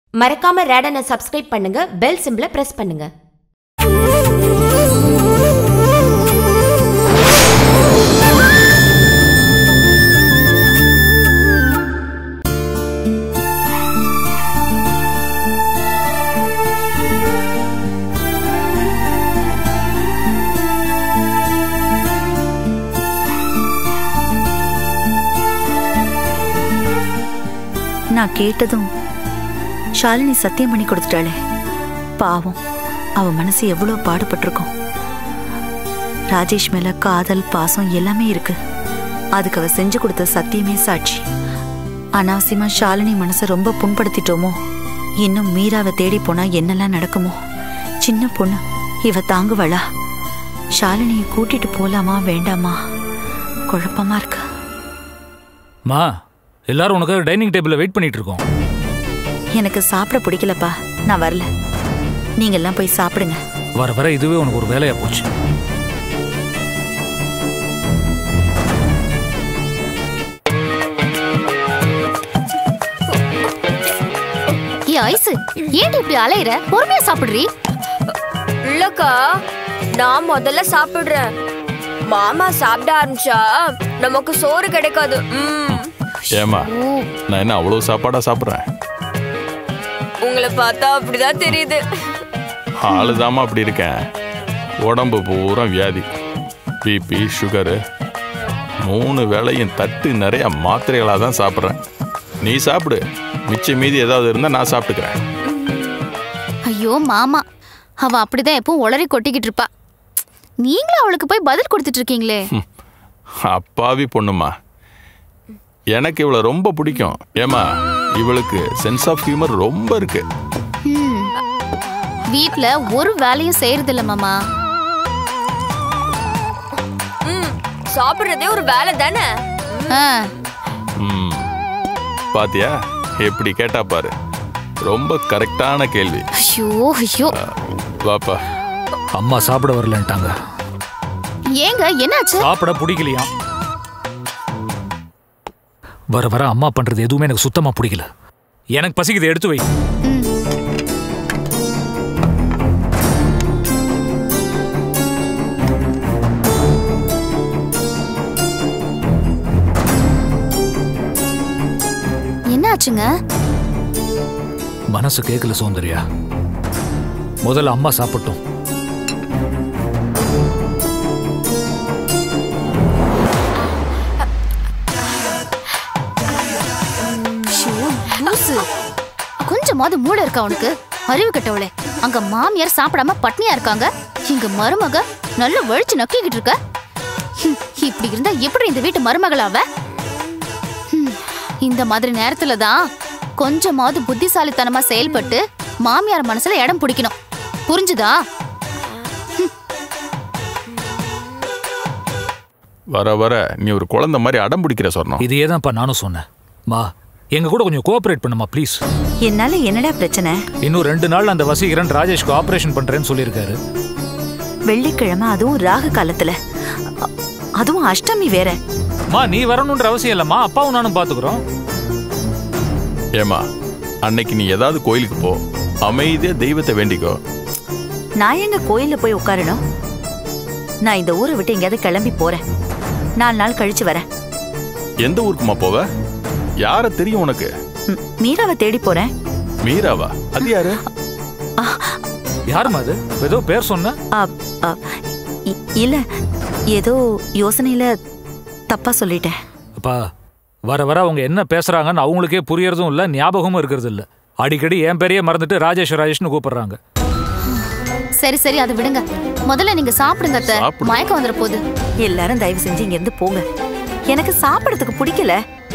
மறக்காம ரேடனை சப்ஸ்கிரைப் பண்ணுங்க பெல் சிம்பிளை பிரஸ் பண்ணுங்க நான் கேட்டதும் ஷாலினி சத்தியம் பண்ணி கொடுத்துட்டாளே பாவம் அவ மனசு எவ்வளோ பாடுபட்டிருக்கும் ராஜேஷ் மேல காதல் பாசம் எல்லாமே இருக்கு அதுக்கு அவ செஞ்சு கொடுத்த சத்தியமே சாட்சி அனாவசியமா ஷாலினி மனசை ரொம்ப புண்படுத்திட்டோமோ இன்னும் மீராவை தேடி போனா என்னெல்லாம் நடக்குமோ சின்ன பொண்ணு இவ தாங்குவளா ஷாலினியை கூட்டிட்டு போலாமா வேண்டாமா குழப்பமா இருக்கு மா எல்லாரும் உனக்கு டைனிங் டேபிளில் வெயிட் பண்ணிட்டு இருக்கோம் எனக்கு சாப்பிட பிடிக்கலப்பா நான் வரல நீங்க எல்லாம் போய் சாப்பிடுங்க வர வர இதுவே உனக்கு ஒரு வேலையா போச்சு ஏ ஐஸ் ஏன்டி இப்படி அலையிற பொறுமையா சாப்பிடுறீ இல்லக்கா நான் முதல்ல சாப்பிடுறேன் மாமா சாப்பிட ஆரம்பிச்சா நமக்கு சோறு கிடைக்காது ம். ஏமா நான் என்ன அவ்வளோ சாப்பாடா சாப்பிட்றேன் உங்களை பார்த்தா அப்படிதான் தெரியுது ஆளுதாம்மா அப்படி இருக்கேன் உடம்பு பூரா வியாதி பிபி சுகரு மூணு வேளையும் தட்டு நிறைய மாத்திரைகளாக தான் சாப்பிட்றேன் நீ சாப்பிடு மிச்சம் மீதி ஏதாவது இருந்தால் நான் சாப்பிட்டுக்கிறேன் ஐயோ மாமா அவ அப்படிதான் எப்பவும் உளறி கொட்டிக்கிட்டு இருப்பா நீங்களும் அவளுக்கு போய் பதில் கொடுத்துட்டு இருக்கீங்களே அப்பாவி பொண்ணுமா எனக்கு இவளை ரொம்ப பிடிக்கும் ஏமா இவளுக்கு சென்ஸ் ஆஃப் ஹியூமர் ரொம்ப இருக்கு ம். வீட்ல ஒரு வேலையும் செய்யறது இல்ல மாமா ம் சாப்பிடுறதே ஒரு வேலை தானே ஆ, ம் பாத்தியா எப்படி கேட்டா பாரு ரொம்ப கரெக்டான கேள்வி ஐயோ ஐயோ வாப்பா அம்மா சாப்பிட வரலன்ட்டாங்க ஏங்க என்னாச்சு சாப்பிட பிடிக்கலையாம் வர வர அம்மா பண்றது எதுவுமே எனக்கு சுத்தமா பிடிக்கல எனக்கு பசிக்குது எடுத்து வை ம். என்னாச்சுங்க மனசு கேட்கல சௌந்தர்யா முதல்ல அம்மா சாப்பிட்டோம் ஷோ, லூசு. கொஞ்சமாவது மூளை இருக்கா உனக்கு அறிவு கட்டவளே அங்க மாமியார் சாப்பிடாம பட்னியா இருக்காங்க இங்க மருமக நல்ல வழிச்சு நக்கிக்கிட்டு இருக்க ஹம், இப்படி இருந்தா எப்படி இந்த வீட்டு மருமகளாவ ஹம், இந்த மாதிரி நேரத்துல தான் கொஞ்சமாவது புத்திசாலித்தனமா செயல்பட்டு மாமியார் மனசுல இடம் பிடிக்கணும் புரிஞ்சுதா வர வர நீ ஒரு குழந்தை மாதிரி அடம் பிடிக்கிற சொன்னோம் இதையே தான்ப்பா நானும் சொன்னேன் மா எங்க கூட கொஞ்சம் கோஆபரேட் பண்ணுமா ப்ளீஸ் என்னால என்னடா பிரச்சனை இன்னும் ரெண்டு நாள் அந்த வசீகரன் ராஜேஷ்க்கு ஆபரேஷன் பண்றேன்னு சொல்லியிருக்காரு வெள்ளிக்கிழமை அதுவும் ராகு காலத்துல அ- அதுவும் அஷ்டமி வேற மா நீ வரணுன்ற அவசியம் இல்லம்மா அப்பாவும் நானும் பாத்துக்கிறோம் ஏமா அன்னைக்கு நீ ஏதாவது கோயிலுக்கு போ அமைதியா தெய்வத்தை வேண்டிக்கோ நான் எங்க கோயில்ல போய் உட்காரணும் நான் இந்த ஊரை விட்டு எங்கேயாவது கிளம்பி போறேன் நாலு நாள் கழிச்சு வரேன் எந்த ஊருக்குமா போவ யார தெரியும் உனக்கு ம், மீராவை தேடி போறேன் மீராவா அது யாரு யாரும்மா அது ஏதோ பேர் சொன்ன அ, அ, இ- இல்ல ஏதோ யோசனையில தப்பா சொல்லிட்டேன் அப்பா வர வர அவங்க என்ன பேசுறாங்கன்னு அவங்களுக்கே புரியறதும் இல்ல ஞாபகமும் இருக்கிறது இல்ல அடிக்கடி என் பேரையே மறந்துட்டு ராஜேஷ் ராஜேஷ்னு கூப்பிடுறாங்க சரி சரி அதை விடுங்க முதல்ல நீங்க சாப்பிடுங்க அத்தை. சாப்பிடு. மயக்கம் வந்துட போகுது எல்லாரும் தயவு செஞ்சு இங்க இருந்து போங்க எனக்கு சாப்பிடறதுக்கு பிடிக்கல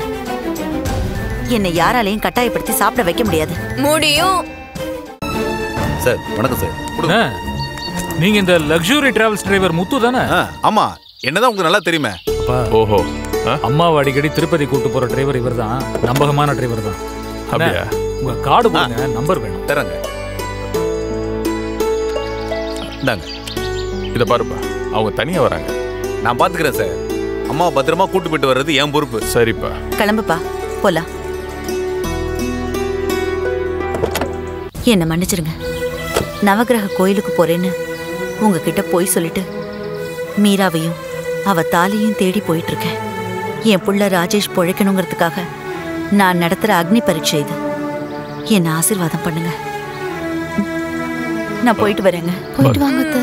என்னை யாராலையும் கட்டாயப்படுத்தி சாப்பிட வைக்க முடியாது முடியும் சார் வணக்கம் சார் அண்ணா, நீங்க இந்த லக்ஸுரி டிராவல்ஸ் டிரைவர் முத்து தானே ஆ ஆமா என்னதான் உங்களுக்கு நல்லா தெரியுமே அப்பா ஓஹோ ஆ, அம்மாவை அடிக்கடி திருப்பதி கூட்டு போற டிரைவர் இவர் தான் நம்பகமான டிரைவர் தான் அண்ணா, அப்படியா உங்க கார்டு கொடுங்க நம்பர் வேணும் தரங்க இந்தாங்க இத பாருப்பா அவங்க தனியா வராங்க நான் பாத்துக்கிறேன் சார் அம்மாவை பத்திரமா கூட்டு போயிட்டு வர்றது என் பொறுப்பு சரிப்பா கிளம்புப்பா போலாம் என்னை மன்னிச்சிருங்க நவகிரக கோயிலுக்கு போறேன்னு உங்ககிட்ட போய் சொல்லிட்டு மீராவையும் அவ தாலியும் தேடி போயிட்டு இருக்கேன் என் புள்ள ராஜேஷ் பொழைக்கணுங்கிறதுக்காக நான் நடத்துற அக்னி பரீட்சை இது என்ன ஆசீர்வாதம் பண்ணுங்க ம். நான் போயிட்டு வரேங்க போயிட்டு வாங்க அத்தை.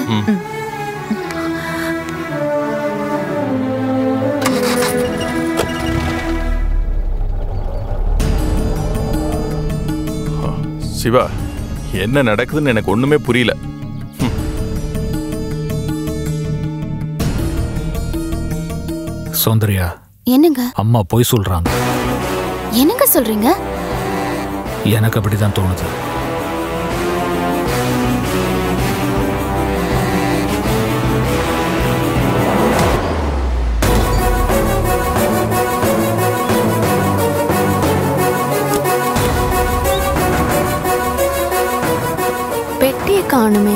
சிவா என்ன நடக்குதுன்னு எனக்கு ஒண்ணுமே புரியல சௌந்தர்யா என்னங்க அம்மா பொய் சொல்றாங்க என்னங்க சொல்றீங்க எனக்கு அப்படிதான் தோணுது பெட்டியை காணுமே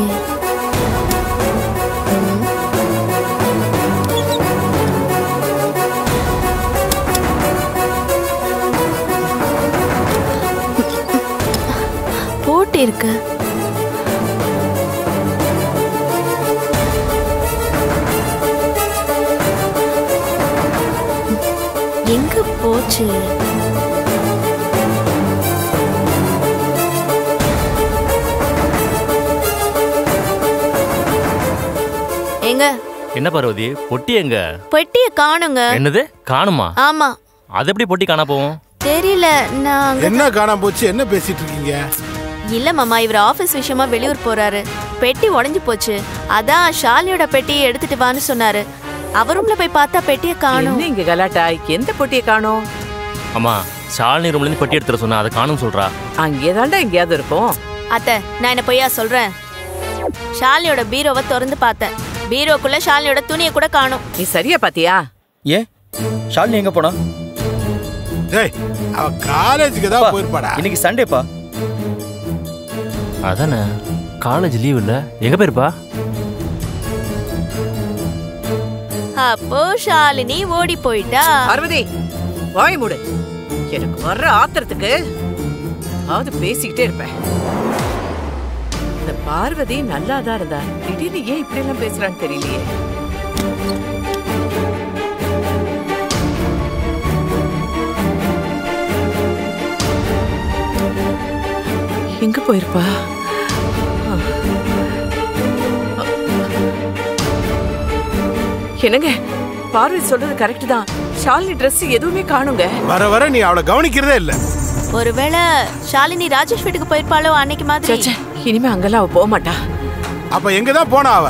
போட்டு இருக்கு எங்க போச்சு ஏங்க என்ன பார்வதி பொட்டி எங்க பெட்டிய காணுங்க என்னது காணுமா ஆமா அது எப்படி பொட்டி காணா போவோம் தெரியல நான் அங்க- என்ன காணாம போச்சு என்ன பேசிட்டு இருக்கீங்க இல்ல மாமா இவர் ஆபீஸ் விஷயமா வெளியூர் போறாரு பெட்டி உடைஞ்சு போச்சு அதான் ஷாலியோட பெட்டியை எடுத்துட்டு வான்னு சொன்னாரு அவர் ரூம்ல போய் பார்த்தா பெட்டியை காணும் என்ன இங்க கலாட்டா எந்த பொட்டியை காணோம் அம்மா ஷாலினி ரூம்ல இருந்து பொட்டி எடுத்துற சொன்னா அதை காணும் சொல்றா அங்கேதான்டா எங்கேயாவது இருக்கும் அத்தை நான் என்ன பொய்யா சொல்றேன் ஷாலியோட பீரோவை திறந்து பார்த்தேன் பீரோக்குள்ள ஷாலியோட துணியை கூட காணும் நீ சரியா பாத்தியா ஏன் ஷாலினி எங்க போனா டேய் அவ காலேஜுக்கு தான் போயிருப்பாடா இன்னைக்கு சண்டேப்பா அதானே காலேஜ் லீவ் இல்ல எங்க போயிருப்பா அப்போ ஷாலினி ஓடி போயிட்டா பார்வதி வாய் மூடு எனக்கு வர்ற ஆத்திரத்துக்கு அதாவது பேசிக்கிட்டே இருப்பேன் இந்த பார்வதி நல்லாதான் இருந்தா திடீர்னு ஏன் இப்படி எல்லாம் பேசுறான்னு தெரியலையே எங்க போயிருப்பா என்னங்க பார்வதி சொல்றது கரெக்ட் தான் ஷாலினி Dress எதுவுமே காணுங்க வர வர நீ அவளை கவனிக்கிறதே இல்ல ஒருவேளை ஷாலினி ராஜேஷ் வீட்டுக்கு போயிருப்பாளோ அன்னைக்கு மாதிரி ச்சே, இனிமே அங்கெல்லாம் அவ போக மாட்டா அப்ப எங்க தான் போனா அவ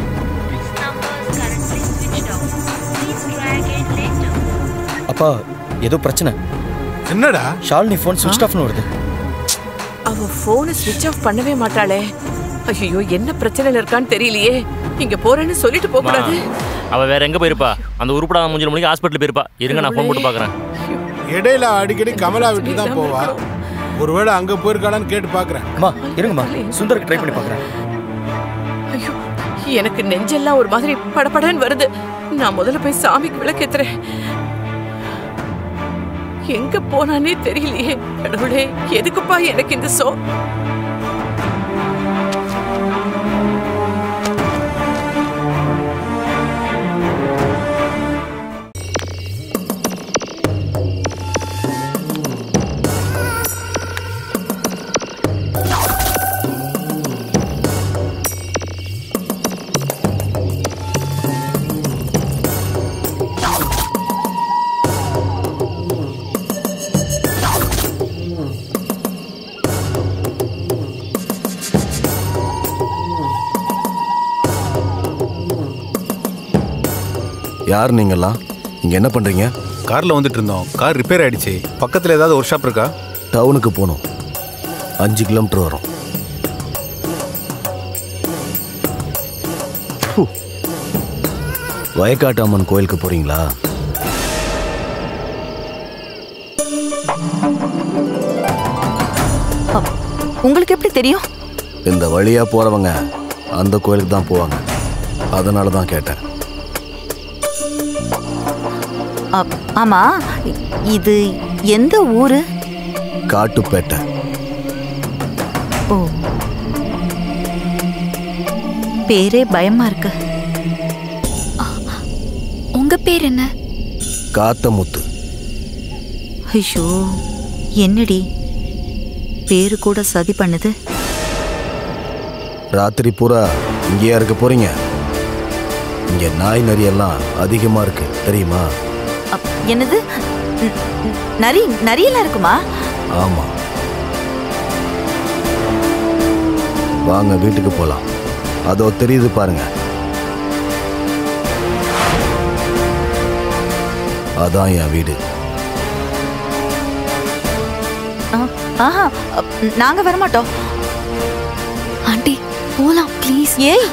அப்பா ஏதோ பிரச்சனை என்னடா ஷாலினி ஃபோன் சுவிட்ச் ஆஃப்னு வருது அவ போனை ஸ்விட்ச் ஆஃப் பண்ணவே மாட்டாளே ஐயோ என்ன பிரச்சனைல இருக்கான்னு தெரியலையே இங்க போறேன்னு சொல்லிட்டு போக அம்மா, கூடாது அவ வேற எங்க போயிருப்பா அந்த உருப்படாத மூஞ்சில மணிக்கு ஹாஸ்பிட்டல் போயிருப்பா இருங்க நான் ஃபோன் போட்டு பாக்குறேன் இடையில அடிக்கடி கமலா வீட்டுக்கு தான் போவா ஒருவேளை அங்க போயிருக்காளான்னு கேட்டு பாக்குறேன் அம்மா இருங்கம்மா சுந்தருக்கு ட்ரை பண்ணி பார்க்குறேன் ஐயோ எனக்கு நெஞ்செல்லாம் ஒரு மாதிரி படபடன்னு வருது நான் முதல்ல போய் சாமிக்கு விளக்கேத்துறேன் எங்க போனானே தெரியலையே கடவுளே எதுக்குப்பா எனக்கு இந்த சோ யார் நீங்கெல்லாம் இங்க என்ன பண்றீங்க கார்ல வந்துட்டு இருந்தோம் கார் ரிப்பேர் ஆயிடுச்சு பக்கத்துல ஏதாவது ஒர்க் ஷாப் இருக்கா டவுனுக்கு போகணும் அஞ்சு கிலோமீட்டர் வரும் ஹு. வயக்காட்டு அம்மன் கோயிலுக்கு போறீங்களா உங்களுக்கு எப்படி தெரியும் இந்த வழியா போறவங்க அந்த கோயிலுக்கு தான் போவாங்க அதனால தான் கேட்டேன் அப்- ஆமா இ- இது எந்த ஊரு காட்டுப்பேட்டை ஓ பேரே பயமா இருக்கு உங்க பேர் என்ன காத்தமுத்து ஐயோ என்னடி பேரு கூட சதி பண்ணுது ராத்திரி பூரா இங்கேயா இருக்க போறீங்க இங்க நாய் நரியெல்லாம் அதிகமா இருக்கு தெரியுமா அப், என்னது ந- ந- நரி நரியெல்லாம் இருக்குமா ஆமா வாங்க வீட்டுக்கு போலாம் அதோ தெரியுது பாருங்க அதான் என் வீடு ஆ, ஆஹா அப், நாங்க வரமாட்டோம் ஆண்டி போலாம் ப்ளீஸ் ஏய்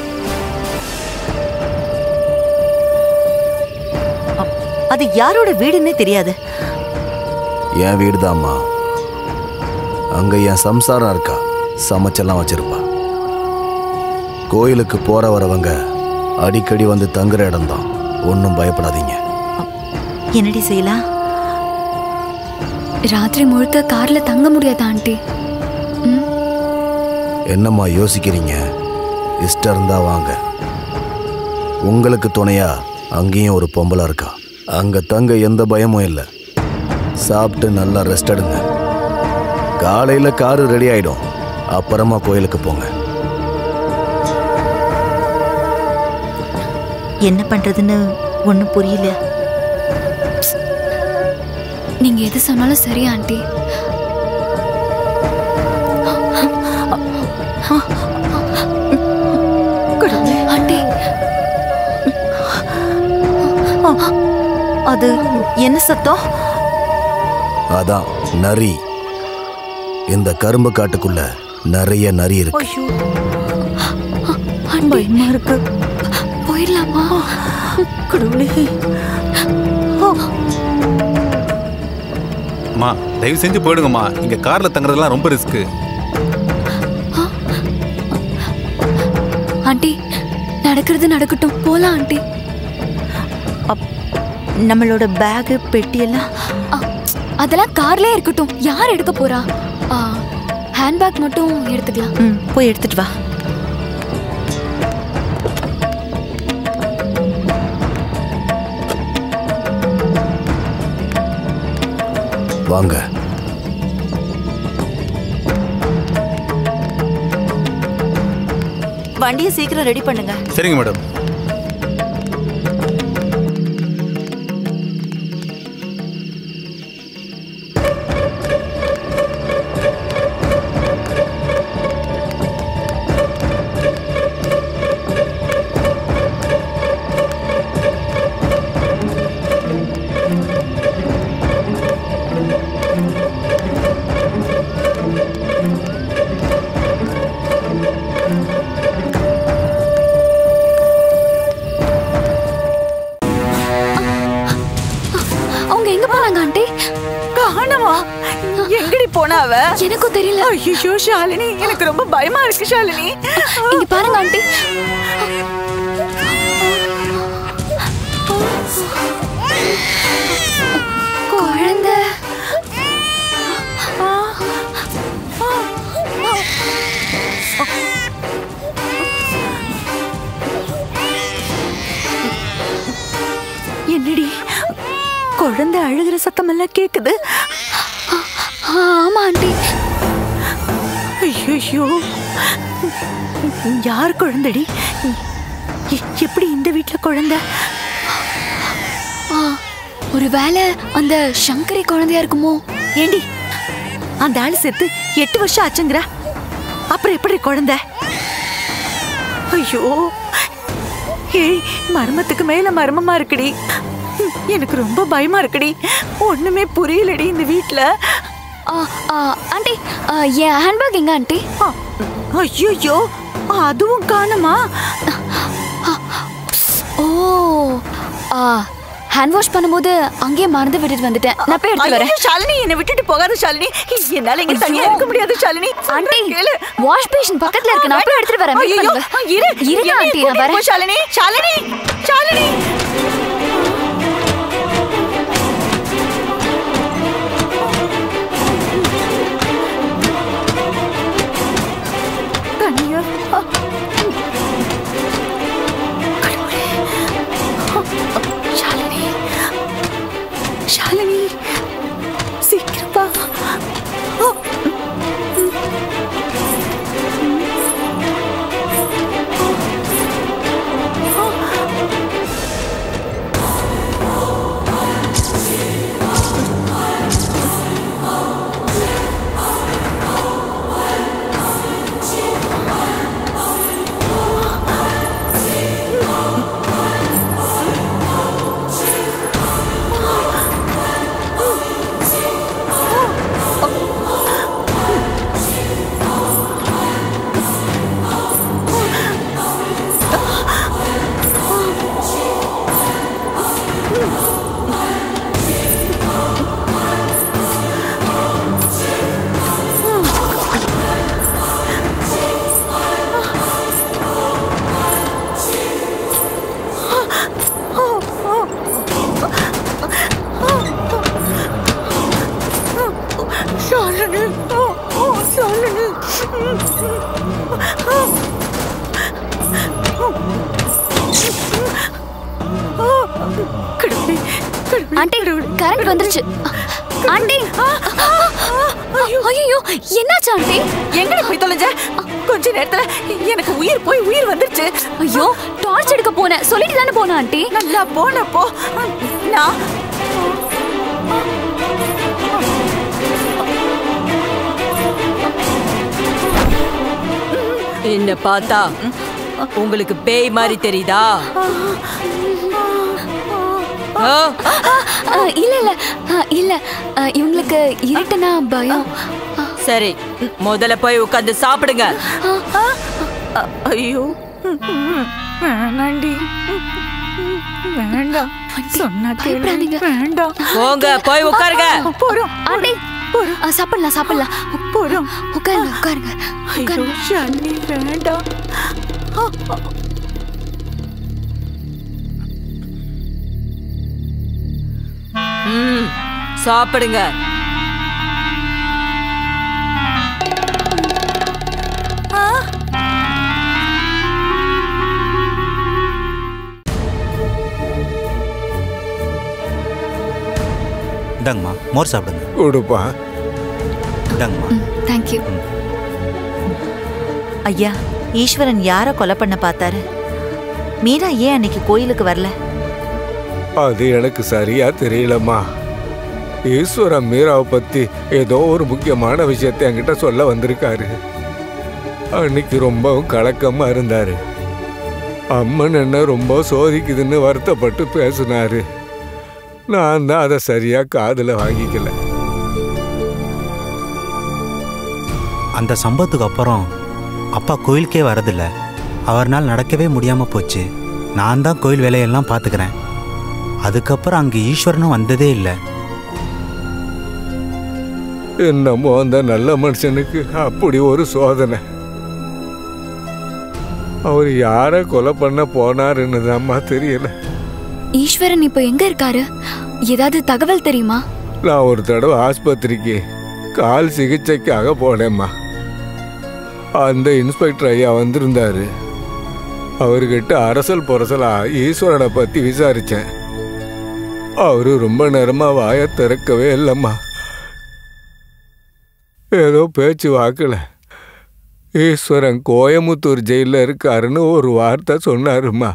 அப், அது யாரோட வீடுன்னே தெரியாது என் வீடுதாம்மா அங்க என் சம்சாரம் இருக்கா சமைச்செல்லாம் வச்சிருப்பா கோயிலுக்கு போற வரவங்க அடிக்கடி வந்து தங்குற இடம்தான் ஒன்றும் பயப்படாதீங்க என்னடி செய்யலாம் ராத்திரி முழுக்க கார்ல தங்க முடியாது ஆண்டி என்னம்மா யோசிக்கிறீங்க இஷ்டம் இருந்தா வாங்க உங்களுக்கு துணையா அங்கேயும் ஒரு பொம்பளை இருக்கா அங்க தங்க எந்த பயமும் இல்லை சாப்பிட்டு நல்லா ரெஸ்ட் எடுங்க காலையில காரு ரெடி ஆயிடும் அப்புறமா கோயிலுக்கு போங்க என்ன பண்றதுன்னு ஒன்றும் புரியல நீங்க எது சொன்னாலும் சரி ஆண்டி ஆண்டி அது என்ன சத்தம் அதான் நரி இந்த கரும்பு காட்டுக்குள்ள நிறைய நரி இருக்கு ஐயோ ஆண்டி பயமா இருக்கு போயிடலாமா கடவுளே அம்மா தயவு செஞ்சு போயிடுங்கம்மா இங்க கார்ல தங்குறதெல்லாம் ரொம்ப ரிஸ்க்கு ஆண்டி நடக்கிறது நடக்கட்டும் போலாம் ஆண்டி நம்மளோட பேகு பெட்டி எல்லாம் ஆ, அதெல்லாம் கார்லயே இருக்கட்டும் யார் எடுக்க போறா ஹேண்ட்பேக் மட்டும் எடுத்துக்கலாம் ம் போய் எடுத்துட்டு வா வாங்க வண்டியை சீக்கிரம் ரெடி பண்ணுங்க சரிங்க மேடம் அவங்க எங்க போனாங்க ஆண்டி காணமா எங்கடி போனா அவ எனக்கும் தெரியல ஐயோ ஷாலினி எனக்கு ரொம்ப பயமா இருக்கு ஷாலினி இங்க பாருங்க ஆண்டி குழந்தை என்னடி குழந்தை அழுகிற சத்தம் எல்லாம் கேக்குது ஆமா ஆண்டி ஐயோ யார் குழந்தைடி எ- எப்படி இந்த வீட்ல குழந்தை ஆ, ஒருவேளை அந்த சங்கரி குழந்தையா இருக்குமோ ஏண்டி அந்த ஆள் செத்து எட்டு வருஷம் ஆச்சுங்கிற அப்புறம் எப்படி குழந்தை ஐயோ ஏய் மர்மத்துக்கு மேல மர்மமா இருக்குடி எனக்கு ரொம்ப பயமா இருக்குடி ஒண்ணுமே புரியலடி இந்த வீட்ல ஆ, ஆ, ஆண்டி ஆ, என் ஹேண்ட்பேக் எங்க ஆண்டி ஐயோ அதுவும் காணுமா ஓ ஆ ஹேண்ட் வாஷ் பண்ணும்போது அங்கேயே மறந்து விட்டுட்டு வந்துட்டேன் நான் போய் எடுத்து வரேன் ஐயோ, ஷாலினி என்னை விட்டுட்டு போகாத ஷாலினி என்னால இங்க தனியா இருக்க முடியாது ஷாலினி ஆண்டி கேளு வாஷ் பேஷன் பக்கத்துல இருக்கு நான் போய் எடுத்துட்டு வரேன் wait ஐயோ, பண்ணுங்க. இரு இருங்க என்னைய ஆண்டி நான் கூட்டிட்டு போ, வரேன் ஷாலினி ஷாலினி ஷாலினி ஆண்டி கரண்ட் வந்துருச்சு ஆண்டி ஐயோ என்னாச்சு ஆண்டி எங்கடி போய் தொலைஞ்ச கொஞ்ச நேரத்துல எனக்கு உயிர் போய் உயிர் வந்துருச்சு ஐயோ டார்ச் எடுக்க போனேன் சொல்லிட்டு தானே போனேன் ஆண்டி நல்லா போன போ நான் என்ன பார்த்தா உங்களுக்கு பேய் மாதிரி தெரியுதா ஆ? ஆ, இல்ல இல்ல ஆ, இல்ல ஆ, இவங்களுக்கு இருட்டுனா பயம் சரி முதல்ல போய் உட்காந்து சாப்பிடுங்க ஐயோ வேணாண்டி வேண்டாம் சொன்னா பயப்படாதீங்க. வேண்டாம் போங்க போய் உட்காருங்க போறோம் ஆண்டி ஆ, சாப்பிடலாம் சாப்பிடலாம் போறோம் உட்காருங்க உட்காருங்க ஐயோ ஷாலினி வேண்டாம் ம் சாப்பிடுங்க இந்தாங்கம்மா மோர் சாப்பிடுங்க கொடுப்பா இந்தாங்கம்மா தேங்க்யூ ஐயா ஈஸ்வரன் யாரை கொலை பண்ண பார்த்தாரு மீரா ஏன் அன்னைக்கு கோயிலுக்கு வரல அது எனக்கு சரியா தெரியலம்மா ஈஸ்வரன் மீராவை பத்தி ஏதோ ஒரு முக்கியமான விஷயத்தை என்கிட்ட சொல்ல வந்திருக்காரு அன்னைக்கு ரொம்பவும் கலக்கமா இருந்தாரு அம்மன் என்ன ரொம்ப சோதிக்குதுன்னு வருத்தப்பட்டு பேசினாரு நான் தான் அதை சரியா காதுல வாங்கிக்கல அந்த சம்பவத்துக்கு அப்புறம் அப்பா கோயிலுக்கே வரதில்ல அவர்னால் நடக்கவே முடியாமல் போச்சு நான் தான் கோயில் வேலையெல்லாம் பார்த்துக்கிறேன் அதுக்கப்புறம் அங்கே ஈஸ்வரனும் வந்ததே இல்லை என்னமோ அந்த நல்ல மனுஷனுக்கு அப்படி ஒரு சோதனை அவர் யாரை கொலை பண்ண போனாருன்னு தான்மா தெரியல ஈஸ்வரன் இப்போ எங்க இருக்காரு ஏதாவது தகவல் தெரியுமா நான் ஒரு தடவை ஆஸ்பத்திரிக்கு கால் சிகிச்சைக்காக போனேம்மா அந்த இன்ஸ்பெக்டர் ஐயா வந்திருந்தாரு அவர்கிட்ட அரசல் புரசலா ஈஸ்வரனை பத்தி விசாரிச்சேன் அவரு ரொம்ப நேரமா வாயை திறக்கவே இல்லைம்மா ஏதோ பேச்சு வாக்குல ஈஸ்வரன் கோயமுத்தூர் ஜெயில இருக்காருன்னு ஒரு வார்த்தை சொன்னாருமா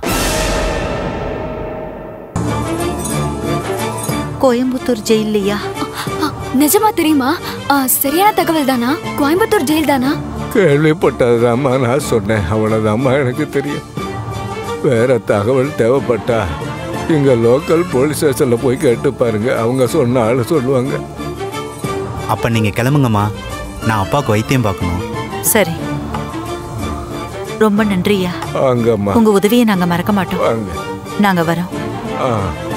கோயம்புத்தூர் ஜெயிலையா நிஜமா தெரியுமா ஆ, சரியான தகவல் தானா கோயம்புத்தூர் ஜெயில் தானா கேள்விப்பட்டதுதாம்மா நான் சொன்னேன் அவ்வளோதாம்மா எனக்கு தெரியும் வேற தகவல் தேவைப்பட்டா இங்க லோக்கல் போலீஸ் ஸ்டேஷன்ல போய் கேட்டு பாருங்க அவங்க சொன்ன ஆளு சொல்லுவாங்க அப்போ நீங்கள் கிளம்புங்கம்மா நான் அப்பாவுக்கு வைத்தியம் பார்க்கணும் சரி ரொம்ப நன்றியா வாங்கம்மா உங்க உதவியை நாங்க மறக்க மாட்டோம் வாங்க நாங்க வரோம் ஆ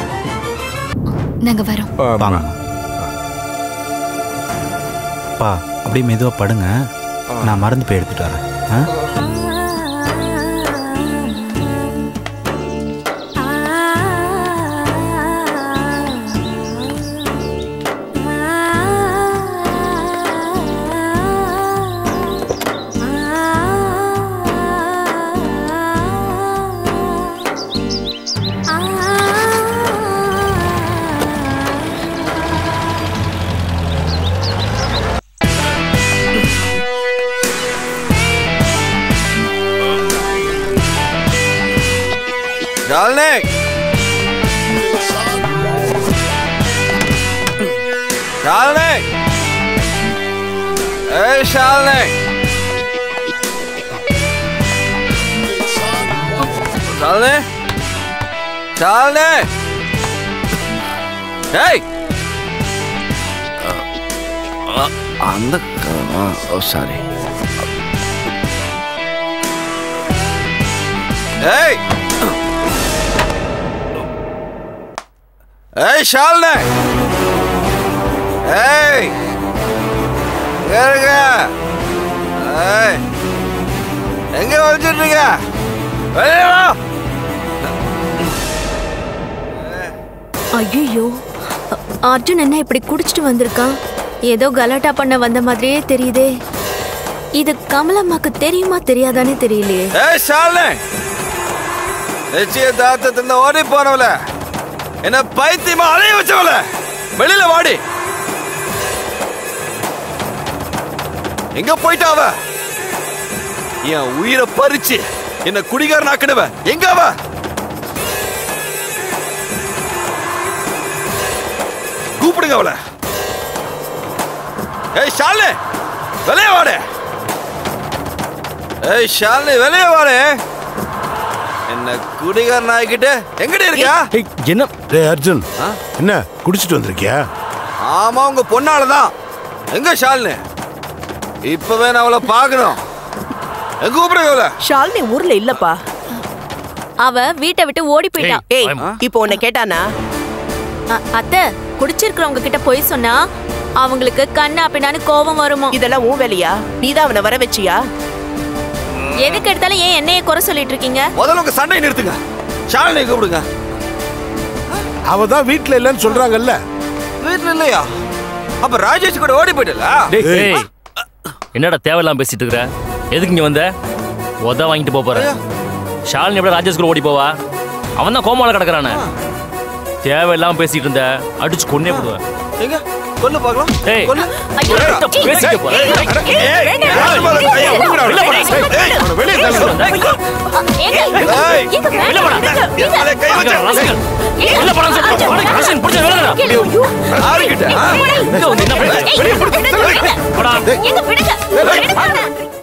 நாங்க வரோம் ஆமா அப்பா அப்படியே மெதுவாக படுங்க நான் மறந்து போய் எடுத்துட்டு வரேன் ஆ ஷாலினி ஷாலினி ஏய் ஷாலினி ஷாலினி ஷாலினி ஏய் அ- அந்த க- ஓ சாரி ஏய் ஏய் ஷால்னே ஏய் ஏறுங்க ஏய் எங்க வச்சுட்டு இருக்க வெளியே வா ஐயோ அர்ஜுன் என்ன இப்படி குடிச்சிட்டு வந்திருக்கான் ஏதோ கலாட்டா பண்ண வந்த மாதிரியே தெரியுதே இது கமலம்மாக்கு தெரியுமா தெரியாதானே தெரியலையே ஏய் ஷாலே நிச்சயதார்த்தத்திலிருந்து ஓடி போனவள என்ன பைத்தியமா அலைய வச்சவள வெளியில வாடி எங்க போயிட்டா அவ என் உயிரை பறிச்சு என்ன குடிகாரன் ஆக்கிடுவ எங்க அவ கூப்பிடுங்க அவள ஏய் ஷாலே வெளியே வாடே ஏய் ஷாலினி வெளியே வாடே என்ன குடிகாரன் ஆகிக்கிட்டு எங்கடி இருக்கா என்ன டேய் அர்ஜுன் என்ன குடிச்சிட்டு வந்திருக்கியா ஆமா உங்க பொண்ணால தான் எங்க ஷாலினி இப்பவே நான் அவளை பார்க்கணும் எங்க கூப்பிடுங்க அவளை ஷாலினி ஊர்ல இல்லப்பா அவ வீட்டை விட்டு ஓடி போயிட்டான் ஏய் இப்போ உன்னை கேட்டானா அ- அத்தை குடிச்சிருக்கிறவங்க கிட்ட போய் சொன்னா அவங்களுக்கு கண்ணா பின்னான்னு கோபம் வருமோ இதெல்லாம் உன் வேலையா நீதான் அவனை வர வச்சியா எதுக்கு எடுத்தாலும் ஏன் என்னைய குறை சொல்லிட்டு இருக்கீங்க முதல்ல உங்க சண்டை நிறுத்துங்க ஷாலினி கூப்பிடுங்க அவ தான் வீட்ல இல்லைன்னு சொல்றாங்கல்ல வீட்டுல இல்லையா அப்ப ராஜேஷ் கூட ஓடி போயிட்டல ஏய் என்னடா தேவையில்லாம பேசிட்டு இருக்கிற எதுக்கு இங்க வந்த உத வாங்கிட்டு போப் போற ஷாலினி எப்படி ராஜேஷ் கூட ஓடி போவா அவன் தான் கோமால கிடக்குறானே தேவையில்லாம பேசிட்டு இருந்த அடிச்சு கொன்னே போடுவேன் எங்க கொல்லு பார்க்கலாம் ஏய் கொல்லு ஐயோ, ஏய், கிட்ட பேசிக்க போற. ஏய், ஏய், ஏய், ஏய், யாரு மேல கையை விடுங்கடா, வெளில போடா. ஏய், அவனை வெளிய தள்ளுங்க. ஏய், வெளில போடா. என் மேல கை வச்சா. வெளில போடான்னு சொல்லிட்டு போடா. ராஜேஷ், பிடிச்சு வெளில போடா. யாருகிட்ட, ஆ? இங்க வந்து என்ன பண்ற? வெளிய போடா. போடா. ஏய்,